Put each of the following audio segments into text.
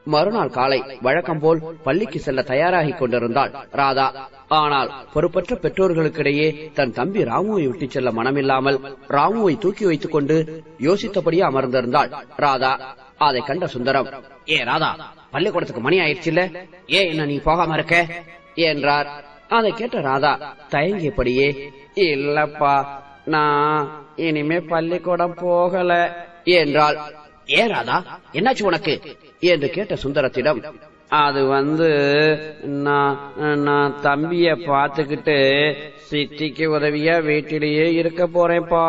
மறுநாள் காலை வழக்கம் போல் பள்ளிக்கு செல்ல தயாராகிக் கொண்டிருந்தாள் ராதா ஆனால் பொறுப்பற்ற பெற்றோர்களுக்கிடையே தன் தம்பி ராமுவை விட்டுச் செல்ல மனமில்லாமல் ராமுவை தூக்கி வைத்துக் கொண்டு யோசித்தபடியே அமர்ந்திருந்தாள் ராதா அதை கண்ட சுந்தரம் ஏ ராதா பள்ளிக்கூடத்துக்கு மணி ஆயிடுச்சுல்ல ஏ என்ன நீ போகாம இருக்க என்றார் அதை கேட்ட ராதா தயங்கியபடியே இல்லப்பா நான் இனிமே பள்ளிக்கூடம் போகல என்றாள் ஏ ராதா என்னாச்சு உனக்கு என்று கேட்ட சுந்தரத்திடம் அது வந்து நான் நான் தம்பிய பாத்துக்கிட்டு சித்திக்கு உதவியா வீட்டிலேயே இருக்க போறேன்ப்பா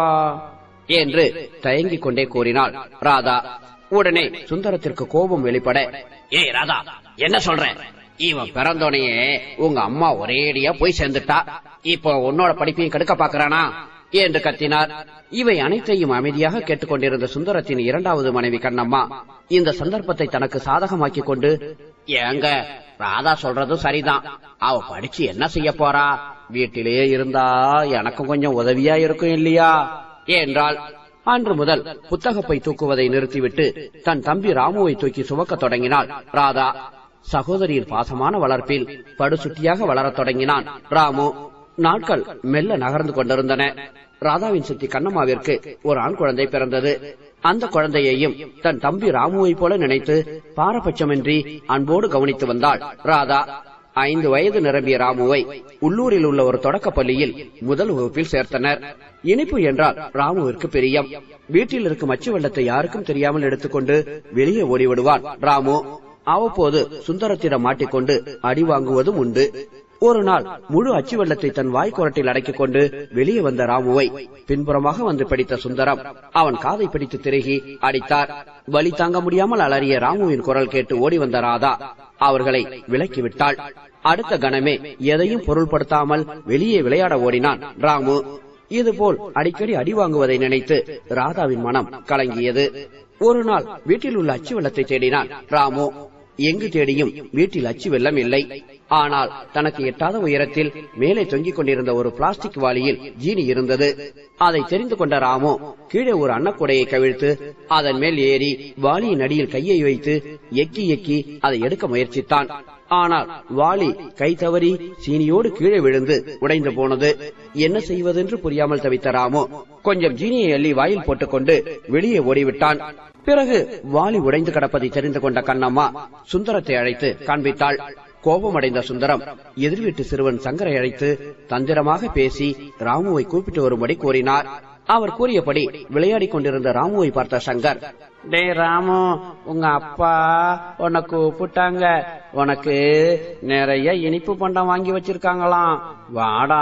என்று தயங்கிக் கொண்டே கூறினாள் ராதா உடனே சுந்தரத்திற்கு கோபம் வெளிப்பட ஏய் ராதா என்ன சொல்ற இவன் பிறந்தோனையே உங்க அம்மா ஒரேடியா போய் சேர்ந்துட்டா இப்போ உன்னோட படிப்பையும் கெடுக்க பாக்குறானா என்று கத்தினார் இவை அனைத்தையும் அமைதியாக கேட்டுக்கொண்டிருந்த சுந்தரத்தின் இரண்டாவது மனைவி கண்ணம்மா இந்த சந்தர்ப்பத்தை தனக்கு சாதகமாக்கிக் கொண்டு ஏங்க ராதா சொல்றதும் சரிதான் அவ படிச்சு என்ன செய்ய போறா வீட்டிலேயே இருந்தா எனக்கும் கொஞ்சம் உதவியா இருக்கும் இல்லையா என்றாள் அன்று முதல் புத்தகப்பை தூக்குவதை நிறுத்திவிட்டு தன் தம்பி ராமுவை தூக்கி சுமக்கத் தொடங்கினாள் ராதா சகோதரியின் பாசமான வளர்ப்பில் படுசுட்டியாக வளரத் தொடங்கினான் ராமு நாட்கள் மெல்ல நகர்ந்து கொண்டிருந்தன ராதாவின் சித்தி கண்ணம்மாவிற்கு ஒரு ஆண் குழந்தை பிறந்தது அந்த குழந்தையையும் தன் தம்பி ராமுவை போல நினைத்து பாரபட்சமின்றி அன்போடு கவனித்து வந்தாள் ராதா ஐந்து வயது நிரம்பிய ராமுவை உள்ளூரில் உள்ள ஒரு தொடக்க பள்ளியில் முதல் வகுப்பில் சேர்த்தனர் இனிப்பு என்றால் ராமுவிற்கு பிரியம் வீட்டில் இருக்கும் அச்சு வெள்ளத்தை யாருக்கும் தெரியாமல் எடுத்துக்கொண்டு வெளியே ஓடிவிடுவான் ராமு அவ்வப்போது சுந்தரத்திடம் மாட்டிக்கொண்டு அடி வாங்குவதும் உண்டு ஒரு நாள் முழு அச்சு வெள்ளத்தை தன் வாய்க்குரட்டில் அடக்கிக் கொண்டு வெளியே வந்த ராமுவை பின்புறமாக வந்து பிடித்த சுந்தரம் அவன் காதை பிடித்து திருகி அடித்தார் வலி தாங்க முடியாமல் அலறிய ராமுவின் குரல் கேட்டு ஓடி வந்த ராதா அவர்களை விலக்கிவிட்டாள் அடுத்த கணமே எதையும் பொருள்படுத்தாமல் வெளியே விளையாட ஓடினான் ராமு இதுபோல் அடிக்கடி அடி வாங்குவதை நினைத்து ராதாவின் மனம் கலங்கியது ஒரு நாள் வீட்டில் உள்ள அச்சு வெள்ளத்தை தேடினான் ராமு எங்கு தேடியும் வீட்டில் அச்சு வெள்ளம் இல்லை ஆனால் தனக்கு எட்டாத உயரத்தில் மேலே தொங்கிக் கொண்டிருந்த ஒரு பிளாஸ்டிக் வாளியில் ஜீனி இருந்தது அதை தெரிந்து கொண்ட ராமு கீழே ஒரு அன்னக்குடையை கவிழ்த்து அதன் மேல் ஏறி வாளியின் அடியில் கையை வைத்து எக்கி எக்கி அதை எடுக்க முயற்சித்தான் ஆனால் வாளி கை தவறி சீனியோடு கீழே விழுந்து உடைந்து போனது என்ன செய்வதென்று புரியாமல் தவித்த ராமு கொஞ்சம் ஜீனியை அள்ளி வாயில் போட்டுக்கொண்டு வெளியே ஓடிவிட்டான் பிறகு வாளி உடைந்து கிடப்பதை தெரிந்து கொண்ட கண்ணம்மா சுந்தரத்தை அழைத்து காண்பித்தாள் கோபமடைந்த சுந்தரம் எதிர்வீட்டு சிறுவன் சங்கரை அழைத்து தந்திரமாக பேசி ராமுவை கூப்பிட்டு வரும்படி கூறினார் அவர் கூறியபடி விளையாடிக் கொண்டிருந்த ராமுவை பார்த்த சங்கர் டே ராமு உங்க அப்பா உன்னை கூப்பிட்டாங்க உனக்கு நிறைய இனிப்பு பண்டம் வாங்கி வச்சிருக்காங்களாம் வாடா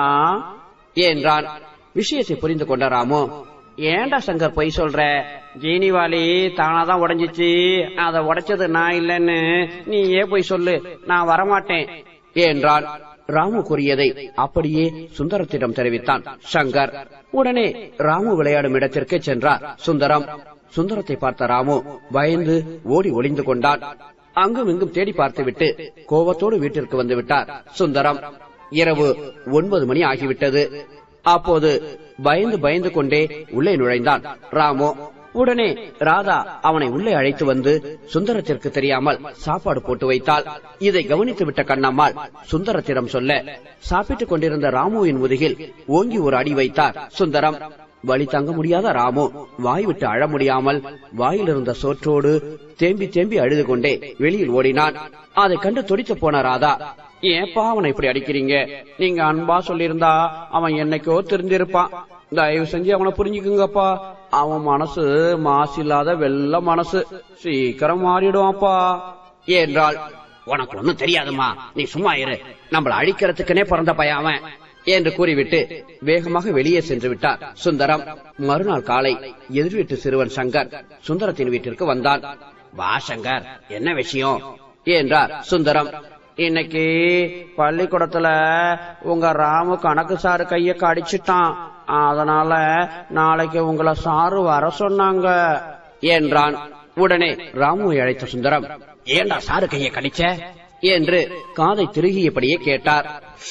என்றான் விஷயத்தை புரிந்து கொண்ட ராமு ஏன்டா சங்கர் பொய் சொல்ற ஜீனிவாலி தானாதான் உடைஞ்சிச்சு அத உடைச்சது நான் இல்லைன்னு நீ ஏன் பொய் சொல்லு நான் வரமாட்டேன் என்றான் ராமு கூறியதை அப்படியே சுந்தரத்திடம் தெரிவித்தான் சங்கர் உடனே ராமு விளையாடும் இடத்திற்கு சென்றார் சுந்தரம் சுந்தரத்தை பார்த்த ராமு பயந்து ஓடி ஒளிந்து கொண்டான் அங்கும் இங்கும் தேடி பார்த்துவிட்டு கோபத்தோடு வீட்டிற்கு வந்து விட்டார் சுந்தரம் இரவு ஒன்பது மணி ஆகிவிட்டது அப்போது பயந்து பயந்து கொண்டே உள்ளே நுழைந்தான் ராமு உடனே ராதா அவனை உள்ளே அழைத்து வந்து சுந்தரத்திற்கு தெரியாமல் சாப்பாடு போட்டு வைத்தாள் இதை கவனித்து விட்ட கண்ணம்மாள் சுந்தரத்திடம் சொல்ல சாப்பிட்டுக் கொண்டிருந்த ராமுவின் முதுகில் ஓங்கி ஒரு அடி வைத்தார் சுந்தரம் வழி தாங்க முடியாத ராமு வாய் விட்டு அழ முடியாமல் வாயில் இருந்த சோற்றோடு தேம்பி தேம்பி அழுது கொண்டே வெளியில் ஓடினான் அதை கண்டு துடித்து போன ராதா ஏப்பா அவனை இப்படி அடிக்கிறீங்க நீங்க அன்பா சொல்லியிருந்தா அவன் என்னைக்கோ தெரிஞ்சிருப்பான் தயவு செஞ்சு அவனை புரிஞ்சுக்குங்கப்பா அவன் மனசு மாசில்லாத வெள்ள மனசு சீக்கிரம் மாறிடுவான்ப்பா என்றாள் உனக்கு ஒண்ணும் தெரியாதுமா நீ சும்மா இரு நம்மள அழிக்கிறதுக்குனே பிறந்த பையன் அவன் என்று கூறிவிட்டு வேகமாக வெளியே சென்று விட்டார் சுந்தரம் மறுநாள் காலை எதிர்வீட்டு சிறுவன் சங்கர் சுந்தரத்தின் வீட்டிற்கு வந்தான் வா சங்கர் என்ன விஷயம் என்றார் சுந்தரம் இன்னைக்கு பள்ளிக்கூடத்துல உங்க ராமு கணக்கு சாரு கைய கடிச்சிட்டான் அதனால நாளைக்கு உங்களை சாரு வர சொன்னாங்க என்றான் உடனே ராமுவை அழைத்த சுந்தரம் ஏண்டா சாரு கைய கடிச்ச என்று காதை திருகியபடியே கேட்டார்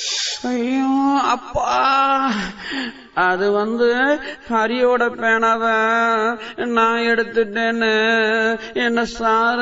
ஐயோ அப்பா அது வந்து ஹரியோட பேனாவை நான் எடுத்துட்டேன்னு என்ன சார்